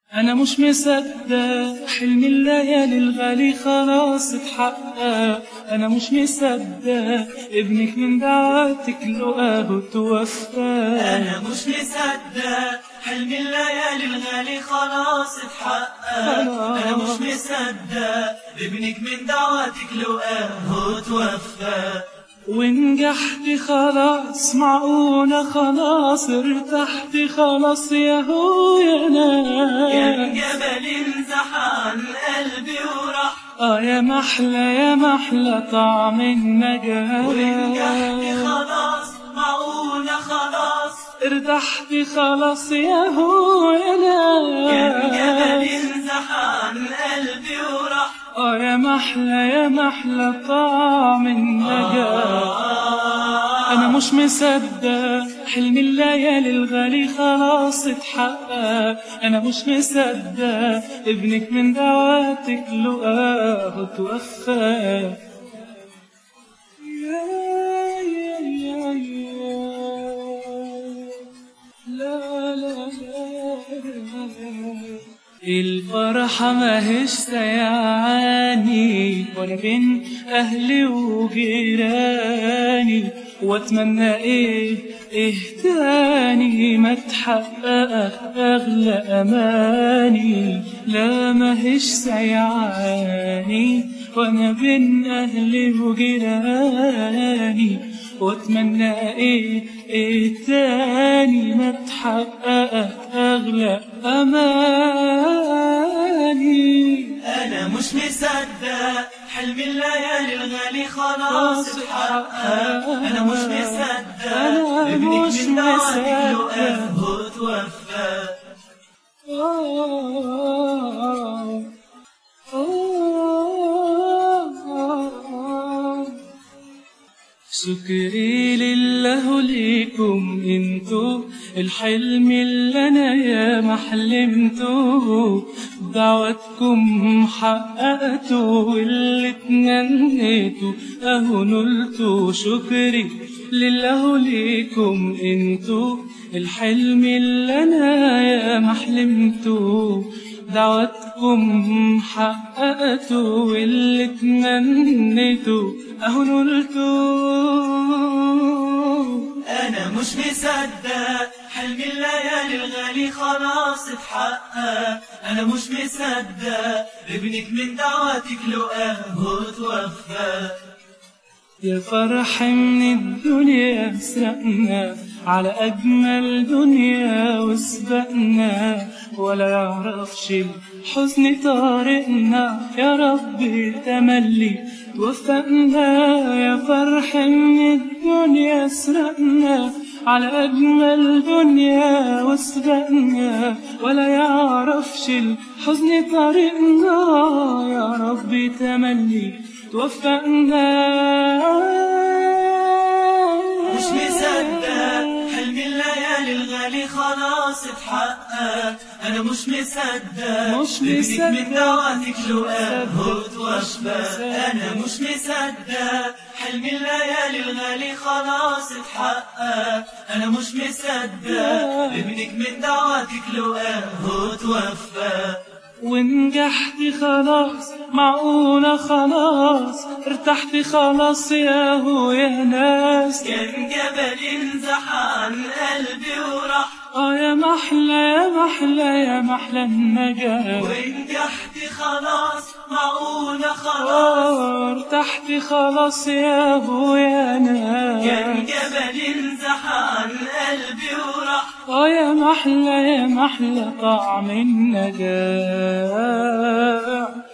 أنا مش مصدق حلم الليالي الغالي خلاص اتحقق أنا مش مصدق ابنك من دعواتك لقاه توفى أنا مش مصدق حلم الليالي الغالي خلاص اتحقق أنا مش مصدق ابنك من دعواتك لقاه توفى ونجحت خلاص معقولة خلاص ارتحت خلاص يا هو يا كان ناس جبل انزح عن قلبي وراح اه يا محلى يا محلى طعم النجاة ونجحت خلاص معقولة خلاص ارتحت خلاص يا هو يا كان جبل ناس انزح عن قلبي وراح اه يا محلى يا محلى طعم النجاة انا مش مصدق حلم الليالي الغالي خلاص اتحقق انا مش مصدق ابنك من دعواتك لقاه توفى يا يا يا يا لا لا لا الفرحة ماهيش سيعاني وانا بين اهلي وجيراني واتمنى ايه ايه تاني ما تحقق اغلى اماني لا ماهيش سيعاني وانا بين اهلي وجيراني واتمنى ايه ايه تاني ما تحقق اغلى اماني أنا مش مصدق حلم الليالي الغالي خلاص اتحقق أنا مش مصدق أنا ابنك مش من دعواتك مصدق. لقاه توفى آه آه شكري لله ليكم انتو الحلم اللي انا يا ما حلمته دعوتكم حققته واللي تمنيته اهو نلته شكري لله ليكم انتو الحلم اللي انا يا ما حلمته دعوتكم حققته واللي تمنيته اهو نلته أنا مش مصدق حلم الليالي الغالي خلاص اتحقق أنا مش مصدق ابنك من دعواتك لقاه توفى يا فرح من الدنيا سرقنا على أجمل دنيا وسبقنا ولا يعرفش الحزن طارقنا يا رب تملي توفقنا يا فرح من الدنيا سرقنا على أجمل دنيا وسبقنا ولا يعرفش الحزن طريقنا يا رب تملي توفقنا مش مصدق حلم الليالي الغالي خلاص اتحقق انا مش مصدق مش ابنك مصدق. من دعواتك لقاه مصدق. توفى مصدق. انا مش مصدق حلم الليالي الغالي خلاص اتحقق انا مش مصدق ابنك من دعواتك لقاه توفى ونجحت خلاص معقولة خلاص ارتحت خلاص يا هو يا ناس كان جبل انزح عن قلبي وراح اه يا محلى يا محلى يا محلى النجاة ونجحت خلاص معقولة خلاص آه، ارتحت خلاص يا هو يا كان ناس جبل انزح عن قلبي وراح اه يا محلى يا محلى طعم النجاة